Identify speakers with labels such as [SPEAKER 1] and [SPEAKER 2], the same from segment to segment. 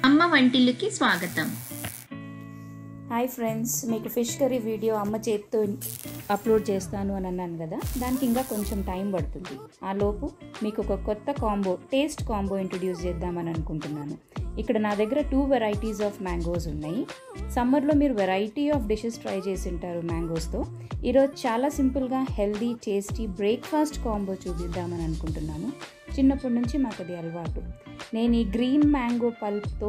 [SPEAKER 1] అమ్మ వంటిల్లుకి స్వాగతం
[SPEAKER 2] హాయ్ ఫ్రెండ్స్ మీకు ఫిష్ కర్రీ వీడియో అమ్మ చేతితో అప్లోడ్ చేస్తాను అని అన్నాను కదా దానికి ఇంకా కొంచెం టైం పడుతుంది ఆ లోపు మీకు ఒక కొత్త కాంబో టేస్ట్ కాంబో ఇంట్రడ్యూస్ చేద్దామని అనుకుంటున్నాను ఇక్కడ నా దగ్గర టూ వెరైటీస్ ఆఫ్ మ్యాంగోస్ ఉన్నాయి సమ్మర్లో మీరు వెరైటీ ఆఫ్ డిషెస్ ట్రై చేసి ఉంటారు మ్యాంగోస్తో ఈరోజు చాలా సింపుల్గా హెల్దీ టేస్టీ బ్రేక్ఫాస్ట్ కాంబో చూపిద్దామని అనుకుంటున్నాను చిన్నప్పటి నుంచి మాకు అది అలవాటు నేను ఈ గ్రీన్ మ్యాంగో పల్ప్తో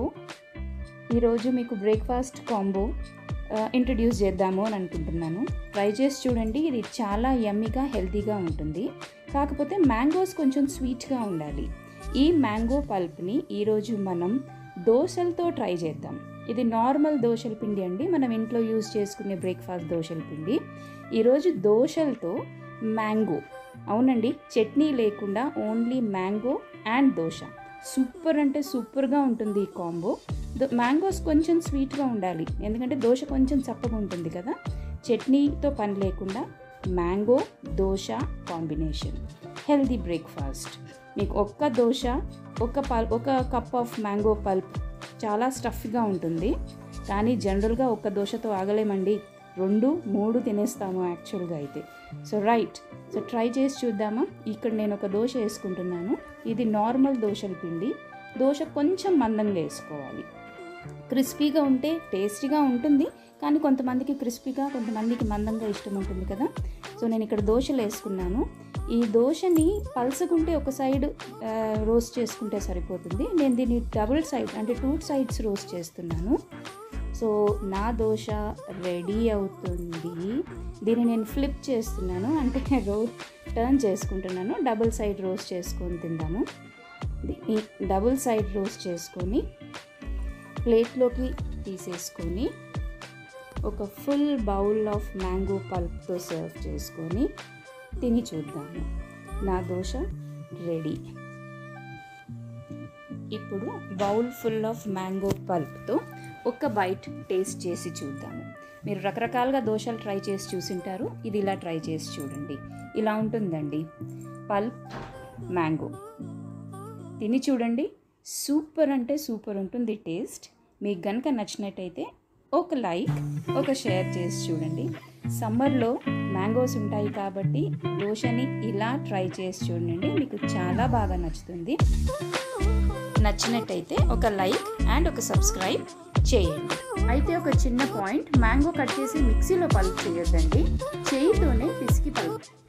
[SPEAKER 2] ఈరోజు మీకు బ్రేక్ఫాస్ట్ కాంబో ఇంట్రడ్యూస్ చేద్దాము అని అనుకుంటున్నాను ట్రై చేసి చూడండి ఇది చాలా యమ్మీగా హెల్తీగా ఉంటుంది కాకపోతే మ్యాంగోస్ కొంచెం స్వీట్గా ఉండాలి ఈ మ్యాంగో పల్ప్ని ఈరోజు మనం దోశలతో ట్రై చేద్దాం ఇది నార్మల్ దోశల పిండి అండి మనం ఇంట్లో యూజ్ చేసుకునే బ్రేక్ఫాస్ట్ దోశల పిండి ఈరోజు దోశలతో మ్యాంగో అవునండి చట్నీ లేకుండా only mango and dosa super అంటే సూపర్గా ఉంటుంది ఈ కాంబో దో- మ్యాంగోస్ కొంచెం స్వీట్గా ఉండాలి ఎందుకంటే దోశ కొంచెం చప్పగా ఉంటుంది కదా చట్నీతో పని లేకుండా mango dosa combination healthy breakfast మీకు ఒక్క దోశ ఒక పల్ ఒక కప్ ఆఫ్ మ్యాంగో పల్ప్ చాలా స్టఫ్గా ఉంటుంది కానీ జనరల్గా ఒక్క దోశతో ఆగలేమండి రెండు మూడు తినేస్తాము యాక్చువల్గా అయితే సో రైట్ సో ట్రై చేసి చూద్దామా ఇక్కడ నేను ఒక దోశ వేసుకుంటున్నాను ఇది నార్మల్ దోశల పిండి దోశ కొంచెం మందంగా వేసుకోవాలి క్రిస్పీగా ఉంటే టేస్టీగా ఉంటుంది కానీ కొంతమందికి క్రిస్పీగా కొంతమందికి మందంగా ఇష్టం ఉంటుంది కదా సో నేను ఇక్కడ దోశలు వేసుకున్నాను ఈ దోశని పల్సకుంటే ఒక సైడ్ రోస్ట్ చేసుకుంటే సరిపోతుంది నేను దీన్ని డబుల్ సైడ్ అంటే టూ సైడ్స్ రోస్ట్ చేస్తున్నాను సో నా దోశ రెడీ అవుతుంది దీన్ని నేను ఫ్లిప్ చేస్తున్నాను అంటే రో టర్న్ చేసుకుంటున్నాను డబుల్ సైడ్ రోస్ట్ చేసుకొని తిందాము దీన్ని డబుల్ సైడ్ రోస్ట్ చేసుకొని ప్లేట్లోకి తీసేసుకొని ఒక ఫుల్ బౌల్ ఆఫ్ మ్యాంగో పల్ప్తో సర్వ్ చేసుకొని తిని చూద్దాము నా దోశ రెడీ ఇప్పుడు బౌల్ ఫుల్ ఆఫ్ మ్యాంగో పల్ప్తో ఒక బైట్ టేస్ట్ చేసి చూద్దాము మీరు రకరకాలుగా దోశలు ట్రై చేసి చూసింటారు ఇది ఇలా ట్రై చేసి చూడండి ఇలా ఉంటుందండి పల్ప్ మ్యాంగో తిని చూడండి సూపర్ అంటే సూపర్ ఉంటుంది టేస్ట్ మీకు గనుక నచ్చినట్టయితే ఒక లైక్ ఒక షేర్ చేసి చూడండి సమ్మర్లో మ్యాంగోస్ ఉంటాయి కాబట్టి దోశని ఇలా ట్రై చేసి చూడండి మీకు చాలా బాగా నచ్చుతుంది నచ్చినట్టయితే ఒక లైక్ అండ్ ఒక సబ్స్క్రైబ్ చేయండి అయితే ఒక చిన్న పాయింట్ మ్యాంగో కట్ చేసి మిక్సీలో పల్ప్ చేయొద్దండి చేయితోనే పిసికి పల్ప్